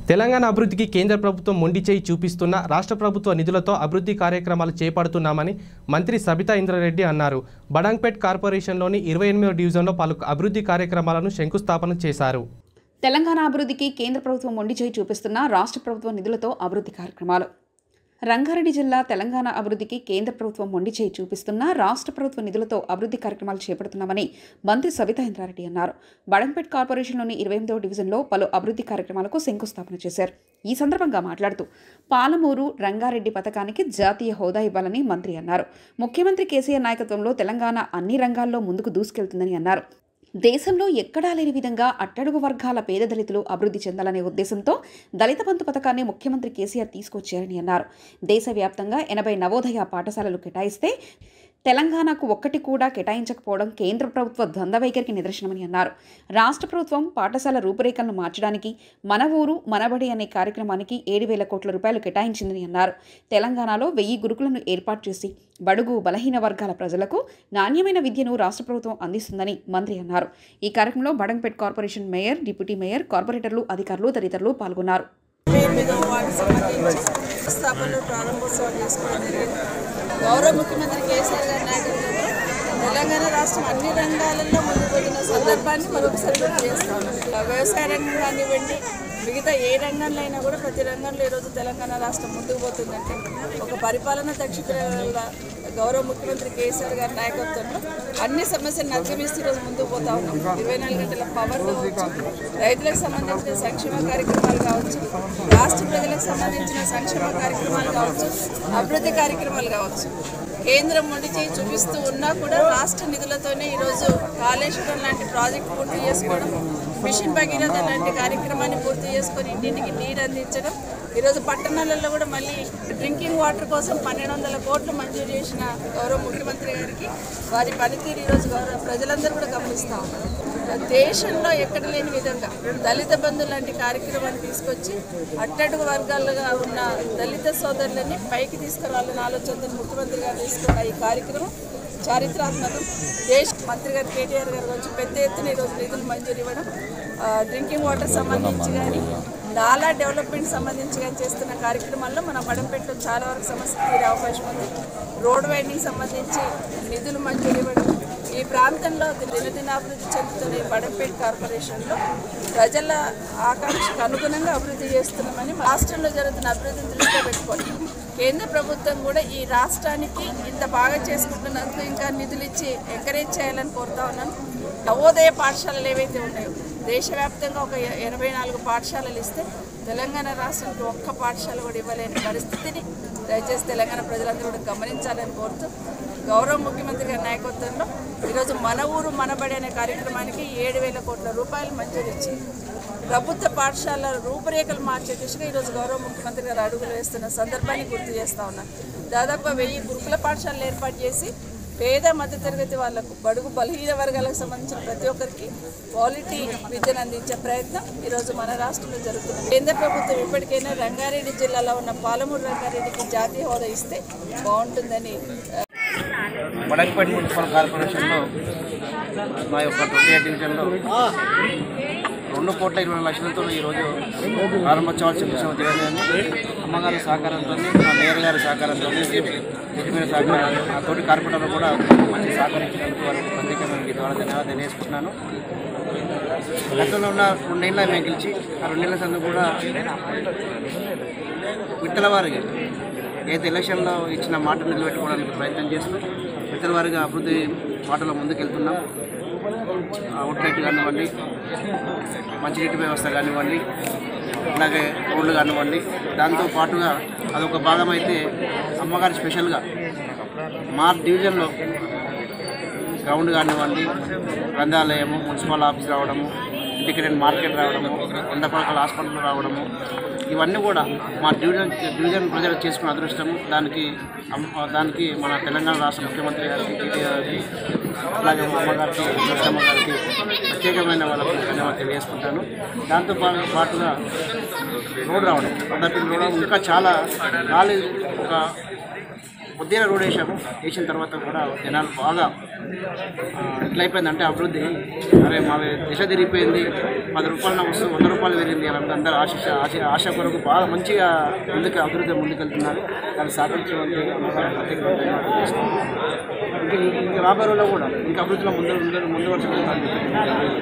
తెలంగాణ అభివృద్ధికి కేంద్ర ప్రభుత్వం మొండి చేయి చూపిస్తున్న రాష్ట్ర ప్రభుత్వ నిధులతో అభివృద్ధి కార్యక్రమాలు చేపడుతున్నామని మంత్రి సబితా ఇంద్రారెడ్డి అన్నారు బడంగ్పేట్ కార్పొరేషన్లోని ఇరవై ఎనిమిదో డివిజన్లో పలు అభివృద్ధి కార్యక్రమాలను శంకుస్థాపన చేశారు తెలంగాణ అభివృద్ధికి కేంద్ర ప్రభుత్వం మొండి చేయి చూపిస్తున్న రాష్ట్ర ప్రభుత్వ నిధులతో అభివృద్ధి కార్యక్రమాలు రంగారెడ్డి జిల్లా తెలంగాణ అభివృద్ధికి కేంద్ర ప్రభుత్వం మొండి చేయి చూపిస్తున్న రాష్ట్ర ప్రభుత్వ నిధులతో అభివృద్ధి కార్యక్రమాలు చేపడుతున్నామని మంత్రి సవితా ఇంద్రారెడ్డి అన్నారు బడంపేట్ కార్పొరేషన్లోని ఇరవై ఎనిమిదవ డివిజన్లో పలు అభివృద్ధి కార్యక్రమాలకు శంకుస్థాపన చేశారు ఈ సందర్భంగా మాట్లాడుతూ పాలమూరు రంగారెడ్డి పథకానికి జాతీయ హోదా ఇవ్వాలని మంత్రి అన్నారు ముఖ్యమంత్రి కేసీఆర్ నాయకత్వంలో తెలంగాణ అన్ని రంగాల్లో ముందుకు దూసుకెళ్తుందని అన్నారు దేశంలో ఎక్కడా లేని విధంగా అట్టడుగు వర్గాల పేద దళితులు అభివృద్ధి చెందాలనే ఉద్దేశంతో దళిత బంధు పథకాన్ని ముఖ్యమంత్రి కేసీఆర్ తీసుకొచ్చారని అన్నారు దేశవ్యాప్తంగా ఎనభై నవోదయ పాఠశాలలు కేటాయిస్తే తెలంగాణకు ఒక్కటి కూడా కేటాయించకపోవడం కేంద్ర ప్రభుత్వ ద్వంద్వ వైఖరికి నిదర్శనమని అన్నారు రాష్ట్ర ప్రభుత్వం పాఠశాల రూపురేఖలను మార్చడానికి మన ఊరు మనబడి అనే కార్యక్రమానికి ఏడు వేల కోట్ల రూపాయలు కేటాయించిందని అన్నారు తెలంగాణలో వెయ్యి గురుకులను ఏర్పాటు చేసి బడుగు బలహీన వర్గాల ప్రజలకు నాణ్యమైన విద్యను రాష్ట్ర ప్రభుత్వం అందిస్తుందని మంత్రి అన్నారు ఈ కార్యక్రమంలో Badangpet corporation mayor deputy mayor కార్పొరేటర్లు అధికారులు తదితరులు పాల్గొన్నారు ఎనిమిదవ వార్డు సంబంధించి స్థాపనలో ప్రారంభోత్సవం చేసుకోవడం జరిగింది గౌరవ ముఖ్యమంత్రి కేసీఆర్ గారి నాయకత్వంలో తెలంగాణ రాష్ట్రం అన్ని రంగాలలో ముందుకు సందర్భాన్ని మరొకసారి గుర్తు చేస్తా ఉన్నాం వ్యవసాయ రంగం కానివ్వండి మిగతా ఏ రంగంలో అయినా కూడా ప్రతి రంగంలో ఈరోజు తెలంగాణ రాష్ట్రం ముందుకు పోతుందంటే ఒక పరిపాలన దక్షిణ గౌరవ ముఖ్యమంత్రి కేసీఆర్ గారి నాయకత్వంలో అన్ని సమస్యలను అధిగమిస్తూ ఈరోజు ముందుకు పోతా ఉన్నాం ఇరవై నాలుగు గంటల పవర్ కావచ్చు రైతులకు సంబంధించిన సంక్షేమ కార్యక్రమాలు కావచ్చు రాష్ట్ర ప్రజలకు సంబంధించిన సంక్షేమ కార్యక్రమాలు కావచ్చు అభివృద్ధి కార్యక్రమాలు కావచ్చు కేంద్రం మొండి చేయి చూపిస్తూ ఉన్నా కూడా రాష్ట్ర నిధులతోనే ఈరోజు కాళేశ్వరం లాంటి ప్రాజెక్టు పూర్తి చేసుకోవడం మిషన్ భగీరథ లాంటి కార్యక్రమాన్ని పూర్తి చేసుకొని ఇంటింటికి నీరు అందించడం ఈరోజు పట్టణాలలో కూడా మళ్ళీ డ్రింకింగ్ వాటర్ కోసం పన్నెండు వందల కోట్లు మంజూరు చేసిన గౌరవ ముఖ్యమంత్రి గారికి వారి పనితీరు ఈరోజు గౌరవ ప్రజలందరూ కూడా గమనిస్తూ ఉన్నారు దేశంలో ఎక్కడ లేని విధంగా దళిత బంధు లాంటి కార్యక్రమాన్ని తీసుకొచ్చి అట్టడుగు వర్గాలుగా ఉన్న దళిత సోదరులని పైకి తీసుకురావాలన్న ఆలోచనతో ముఖ్యమంత్రి గారు తీసుకున్న ఈ కార్యక్రమం చారిత్రాత్మకం దేశ మంత్రి గారు కేటీఆర్ గారు వచ్చి పెద్ద ఎత్తున ఈరోజు నిధులు మంజూరు ఇవ్వడం ఆ, డ్రింకింగ్ వాటర్ సంబంధించి కానీ నాలా డెవలప్మెంట్ సంబంధించి కానీ చేస్తున్న కార్యక్రమాల్లో మన బడంపేటలో చాలా వరకు సమస్య తీరే అవకాశం ఉంది రోడ్ వైడింగ్ సంబంధించి నిధులు మంజూరు ఇవ్వడం ఈ ప్రాంతంలో దినదినాభివృద్ధి చెందుతున్న ఈ బడంపేట్ కార్పొరేషన్లో ప్రజల ఆకాంక్షకు అనుగుణంగా అభివృద్ధి చేస్తున్నామని రాష్ట్రంలో జరుగుతున్న అభివృద్ధిని దృష్టిలో పెట్టుకొని కేంద్ర ప్రభుత్వం కూడా ఈ రాష్ట్రానికి ఇంత బాగా చేసుకుంటున్నందుకు ఇంకా నిధులు ఇచ్చి ఎంకరేజ్ చేయాలని కోరుతా ఉన్నాను నవోదయ పాఠశాలలు ఏవైతే ఉన్నాయో దేశవ్యాప్తంగా ఒక ఎ- ఎనభై నాలుగు పాఠశాలలు ఇస్తే తెలంగాణ రాష్ట్రానికి ఒక్క పాఠశాల కూడా ఇవ్వలేని పరిస్థితిని దయచేసి తెలంగాణ ప్రజలందరూ కూడా గమనించాలని కోరుతూ గౌరవ ముఖ్యమంత్రి గారి నాయకత్వంలో ఈరోజు మన ఊరు మనబడి అనే కార్యక్రమానికి ఏడు వేల కోట్ల రూపాయలు మంజూరు ఇచ్చి ప్రభుత్వ పాఠశాలల రూపురేఖలు మార్చే దిశగా ఈరోజు గౌరవ ముఖ్యమంత్రి గారు అడుగులు వేస్తున్న సందర్భాన్ని గుర్తు చేస్తా ఉన్నాను దాదాపు వెయ్యి గురుకుల పాఠశాలలు ఏర్పాటు చేసి పేద మధ్యతరగతి వాళ్లకు బడుగు బలహీన వర్గాలకు సంబంధించిన ప్రతి ఒక్కరికి క్వాలిటీ విద్యను అందించే ప్రయత్నం ఈరోజు మన రాష్ట్రంలో జరుగుతుంది కేంద్ర ప్రభుత్వం ఇప్పటికైనా రంగారెడ్డి జిల్లాలో ఉన్న పాలమూరు రంగారెడ్డికి జాతీయ హోదా ఇస్తే బాగుంటుందని వడకపేట మున్సిపల్ కార్పొరేషన్లో మా యొక్క ట్వంటీ ఎయిట్ డివిజన్లో రెండు కోట్ల ఇరవై లక్షలతో ఈరోజు ప్రారంభోత్సవాలు చెల్లించడం జరిగింది అమ్మగారి సహకారంతో మా మేయర్ గారి సహకారంతో ఇంటిమీద సహకారం నా తోటి కార్పొరేటర్లు కూడా మంచి సహకరించినందుకు వారికి ప్రత్యేకంగా మీ ద్వారా ధన్యవాదాలు తెలియజేసుకుంటున్నాను గతంలో ఉన్న రెండేళ్ళ మేము గెలిచి ఆ రెండేళ్ల సందు కూడా విత్తల వారికి ఏదైతే ఎలక్షన్లో ఇచ్చిన మాట నిలబెట్టుకోవడానికి ప్రయత్నం చేస్తూ విత్తల వారిగా అభివృద్ధి బాటలో ముందుకెళ్తున్నాం అవుట్లెట్ కానివ్వండి మంచినీటి వ్యవస్థ కానివ్వండి అలాగే రోడ్లు కానివ్వండి దాంతో పాటుగా అదొక భాగం అయితే అమ్మగారి స్పెషల్గా మా డివిజన్లో గ్రౌండ్ కానివ్వండి గ్రంథాలయము మున్సిపల్ ఆఫీస్ రావడము ఇంటిగ్రేటెడ్ మార్కెట్ రావడము వంద పడకల హాస్పిటల్ రావడము ఇవన్నీ కూడా మా డివిజన్ డివిజన్ ప్రజలు చేసుకున్న అదృష్టము దానికి అమ్మ- దానికి మన తెలంగాణ రాష్ట్ర ముఖ్యమంత్రి గారికి కేటీఆర్ గారికి అలాగే మా అమ్మగారికి అమ్మ గారికి ప్రత్యేకమైన వాళ్ళకు ధన్యవాదాలు తెలియజేసుకుంటాను దాంతో పా- పాటుగా రోడ్ రావడం మొదటి రోడ్ ఇంకా చాలా ఖాళీ ఒక కొద్దిగా రోడ్ వేసాము వేసిన తర్వాత కూడా జనాలు బాగా ఆ, ఎట్లయిపోయిందంటే అభివృద్ధి అరే మా దిశ తిరిగిపోయింది పది రూపాయల వస్తువు వంద రూపాయలు పెరిగింది అలా అందరూ ఆశ ఆశ ఆశ కొరకు బాగా మంచిగా ముందుకు అభివృద్ధి ముందుకెళ్తున్నారు దాన్ని సహకరించడానికి ప్రత్యేకంగా ధన్యవాదాలు చేస్తున్నాను. ఇంకా ఇంకా రాబోయే రోజుల్లో కూడా ఇంకా అభివృద్ధిలో ముందు ముందు ముందు వరుస